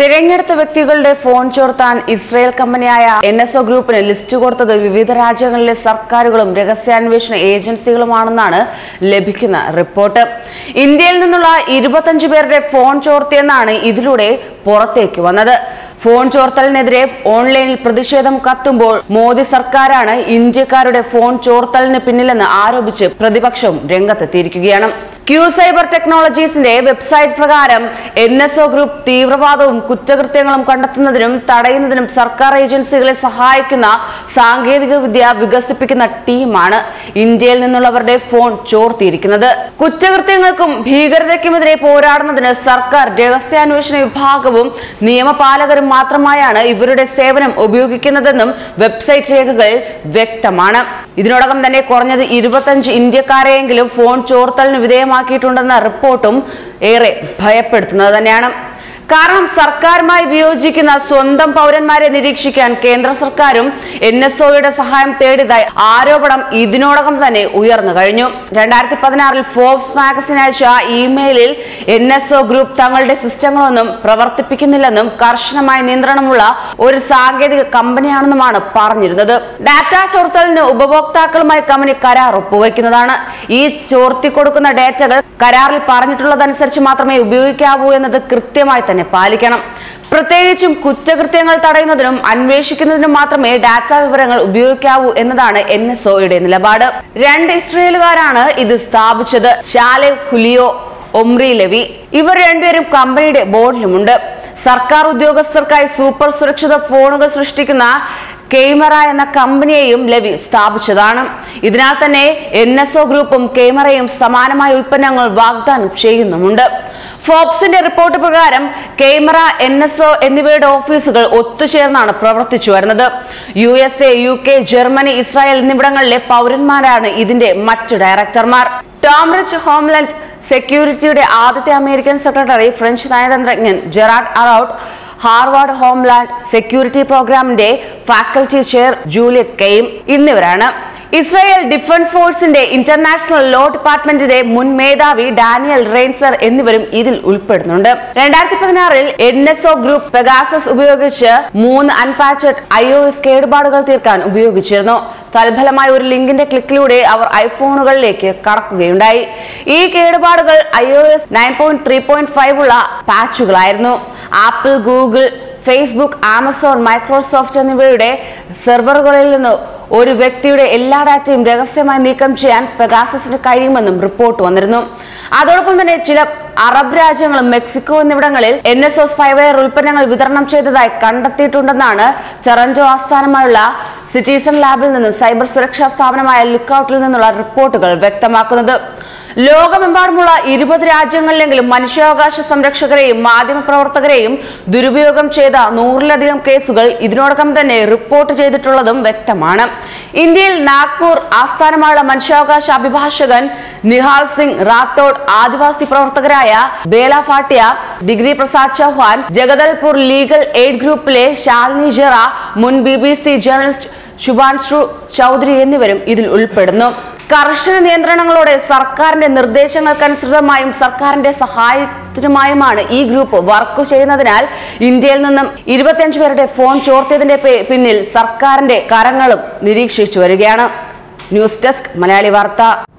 തിരഞ്ഞെടുത്ത വ്യക്തികളുടെ ഫോൺ ചോർത്താൻ ഇസ്രയേൽ കമ്പനിയായ എൻ എസ് ഒ ഗ്രൂപ്പിന് ലിസ്റ്റ് കൊടുത്തത് വിവിധ രാജ്യങ്ങളിലെ സർക്കാരുകളും രഹസ്യാന്വേഷണ ഏജൻസികളുമാണെന്നാണ് ലഭിക്കുന്ന റിപ്പോർട്ട് ഇന്ത്യയിൽ നിന്നുള്ള ഇരുപത്തഞ്ച് പേരുടെ ഫോൺ ചോർത്തിയെന്നാണ് ഇതിലൂടെ പുറത്തേക്ക് വന്നത് ഫോൺ ചോർത്തലിനെതിരെ ഓൺലൈനിൽ പ്രതിഷേധം കത്തുമ്പോൾ മോദി സർക്കാരാണ് ഇന്ത്യക്കാരുടെ ഫോൺ ചോർത്തലിന് പിന്നിലെന്ന് ആരോപിച്ച് പ്രതിപക്ഷം രംഗത്തെത്തിയിരിക്കുകയാണ് ക്യൂ സൈബർ ടെക്നോളജീസിന്റെ വെബ്സൈറ്റ് പ്രകാരം എൻ എസ് ഒ ഗ്രൂപ്പ് തീവ്രവാദവും കുറ്റകൃത്യങ്ങളും കണ്ടെത്തുന്നതിനും തടയുന്നതിനും സർക്കാർ ഏജൻസികളെ സഹായിക്കുന്ന സാങ്കേതിക വിദ്യ വികസിപ്പിക്കുന്ന ടീമാണ് ഇന്ത്യയിൽ നിന്നുള്ളവരുടെ ഫോൺ ചോർത്തിയിരിക്കുന്നത് കുറ്റകൃത്യങ്ങൾക്കും ഭീകരതയ്ക്കുമെതിരെ പോരാടുന്നതിന് സർക്കാർ രഹസ്യാന്വേഷണ വിഭാഗവും നിയമപാലകരും മാത്രമായാണ് ഇവരുടെ സേവനം ഉപയോഗിക്കുന്നതെന്നും വെബ്സൈറ്റ് രേഖകളിൽ വ്യക്തമാണ് ഇതിനോടകം തന്നെ കുറഞ്ഞത് ഇരുപത്തഞ്ച് ഇന്ത്യക്കാരെയെങ്കിലും ഫോൺ ചോർത്തലിന് വിധേയമാക്കിയിട്ടുണ്ടെന്ന റിപ്പോർട്ടും ഏറെ ഭയപ്പെടുത്തുന്നത് തന്നെയാണ് കാരണം സർക്കാരുമായി വിയോജിക്കുന്ന സ്വന്തം പൗരന്മാരെ നിരീക്ഷിക്കാൻ കേന്ദ്ര സർക്കാരും എൻ എസ് ഒയുടെ സഹായം തേടിയതായി ആരോപണം ഇതിനോടകം തന്നെ ഉയർന്നു കഴിഞ്ഞു രണ്ടായിരത്തി പതിനാറിൽ ഫോബ്സ് മാഗസിൻ അയച്ച ഇമെയിലിൽ എൻ എസ് ഒ ഗ്രൂപ്പ് തങ്ങളുടെ സിസ്റ്റങ്ങളൊന്നും പ്രവർത്തിപ്പിക്കുന്നില്ലെന്നും കർശനമായ നിയന്ത്രണമുള്ള ഒരു സാങ്കേതിക കമ്പനിയാണെന്നുമാണ് പറഞ്ഞിരുന്നത് ഡാറ്റ ചോർത്തലിന് ഉപഭോക്താക്കളുമായി കമ്പനി കരാർ ഒപ്പുവയ്ക്കുന്നതാണ് ഈ ചോർത്തിക്കൊടുക്കുന്ന ഡാറ്റകൾ കരാറിൽ പറഞ്ഞിട്ടുള്ളതനുസരിച്ച് മാത്രമേ ഉപയോഗിക്കാവൂ എന്നത് കൃത്യമായി തന്നെ പാലിക്കണം പ്രത്യേകിച്ചും കുറ്റകൃത്യങ്ങൾ തടയുന്നതിനും അന്വേഷിക്കുന്നതിനും മാത്രമേ ഡാറ്റ വിവരങ്ങൾ ഉപയോഗിക്കാവൂ എന്നതാണ് എൻ എസ് ഒയുടെ നിലപാട് രണ്ട് ഇസ്രയേലുകാരാണ് ഇത് സ്ഥാപിച്ചത് ഷാലെ ഹുലിയോ ഒമ്രി ലെവി ഇവർ രണ്ടുപേരും കമ്പനിയുടെ ബോർഡിലുമുണ്ട് സർക്കാർ ഉദ്യോഗസ്ഥർക്കായി സൂപ്പർ സുരക്ഷിത ഫോണുകൾ സൃഷ്ടിക്കുന്ന കെയ്മറ എന്ന കമ്പനിയെയും ലെവി സ്ഥാപിച്ചതാണ് ഇതിനാൽ തന്നെ എൻ എസ് ഒ ഗ്രൂപ്പും കെയ്മറയും സമാനമായ ഉൽപ്പന്നങ്ങൾ വാഗ്ദാനം ചെയ്യുന്നുമുണ്ട് ഫോബ്സിന്റെ റിപ്പോർട്ട് പ്രകാരം കെയ്മറ എൻ എസ് ഒ എന്നിവയുടെ ഓഫീസുകൾ ഒത്തുചേർന്നാണ് പ്രവർത്തിച്ചു വരുന്നത് U S A U K Germany Israel എന്നിവിടങ്ങളിലെ പൗരന്മാരാണ് ഇതിന്റെ മറ്റു ഡയറക്ടർമാർ ടോംറിച്ച് ഹോംലാൻഡ് സെക്യൂരിറ്റിയുടെ ആദ്യത്തെ അമേരിക്കൻ സെക്രട്ടറി ഫ്രഞ്ച് നയതന്ത്രജ്ഞൻ Gerard Araud Harvard homeland security പ്രോഗ്രാമിന്റെ ഫാക്കൽറ്റി ചെയർ ജൂലിയറ്റ് കെയിം എന്നിവരാണ് ഇസ്രായേൽ ഡിഫൻസ് ഫോഴ്സിന്റെ ഇന്റർനാഷണൽ ലോ ഡിപ്പാർട്ട്മെന്റിന്റെ മുൻ മേധാവി ഡാനിയൽ റെയിൻസർ എന്നിവരും ഇതിൽ ഉൾപ്പെടുന്നുണ്ട് രണ്ടായിരത്തി പതിനാറിൽ N S O group Pegasus ഉപയോഗിച്ച് മൂന്ന് അൺപാച്ചഡ് ഐ ഒ എസ് കേടുപാടുകൾ തീർക്കാൻ ഉപയോഗിച്ചിരുന്നു തൽഫലമായ ഒരു ലിങ്കിന്റെ ക്ലിക്കിലൂടെ അവർ ഐഫോണുകളിലേക്ക് കടക്കുകയുണ്ടായി ഈ കേടുപാടുകൾ I O S nine point three point five ഉള്ള പാച്ചുകളായിരുന്നു Apple Google Facebook Amazon Microsoft എന്നിവയുടെ സെർവറുകളിൽ നിന്ന് ഒരു വ്യക്തിയുടെ എല്ലാ ഡാറ്റയും രഹസ്യമായി നീക്കം ചെയ്യാൻ പെഗാസസിന് കഴിയുമെന്നും റിപ്പോർട്ട് വന്നിരുന്നു അതോടൊപ്പം തന്നെ ചില അറബ് രാജ്യങ്ങളും മെക്സിക്കോ എന്നിവിടങ്ങളിൽ എൻ എസ് ഒ സ്പൈവെയർ ഉൽപ്പന്നങ്ങൾ വിതരണം ചെയ്തതായി കണ്ടെത്തിയിട്ടുണ്ടെന്നാണ് ടൊറന്റോ ആസ്ഥാനമായുള്ള സിറ്റിസൺ ലാബിൽ നിന്നും സൈബർ സുരക്ഷാ സ്ഥാപനമായ ലുക്കൌട്ടിൽ നിന്നുള്ള റിപ്പോർട്ടുകൾ വ്യക്തമാക്കുന്നത് ലോകമെമ്പാടുമുള്ള ഇരുപത് രാജ്യങ്ങളിലെങ്കിലും മനുഷ്യാവകാശ സംരക്ഷകരെയും മാധ്യമപ്രവർത്തകരെയും ദുരുപയോഗം ചെയ്ത നൂറിലധികം കേസുകൾ ഇതിനോടകം തന്നെ റിപ്പോർട്ട് ചെയ്തിട്ടുള്ളതും വ്യക്തമാണ് ഇന്ത്യയിൽ നാഗ്പൂർ ആസ്ഥാനമായുള്ള മനുഷ്യാവകാശ അഭിഭാഷകൻ നിഹാൽ സിംഗ് റാത്തോഡ് ആദിവാസി പ്രവർത്തകരായ ബേല ഫാട്ടിയ ഡിഗ്രി പ്രസാദ് ചൗഹാൻ ജഗദൽപൂർ ലീഗൽ എയ്ഡ് ഗ്രൂപ്പിലെ ശാലിനി ജെറ മുൻ B B C journalist Shubhranshu Choudhary എന്നിവരും ഇതിൽ ഉൾപ്പെടുന്നു കർശന നിയന്ത്രണങ്ങളോടെ സർക്കാരിന്റെ നിർദ്ദേശങ്ങൾക്കനുസൃതമായും സർക്കാരിന്റെ സഹായത്തിനുമായുമാണ് ഈ ഗ്രൂപ്പ് വർക്ക് ചെയ്യുന്നതിനാൽ ഇന്ത്യയിൽ നിന്നും ഇരുപത്തിയഞ്ച് പേരുടെ ഫോൺ ചോർത്തിയതിന്റെ പേ- പിന്നിൽ സർക്കാരിന്റെ കരങ്ങളും നിരീക്ഷിച്ചു വരികയാണ് ന്യൂസ് ഡെസ്ക് മലയാളി വാർത്ത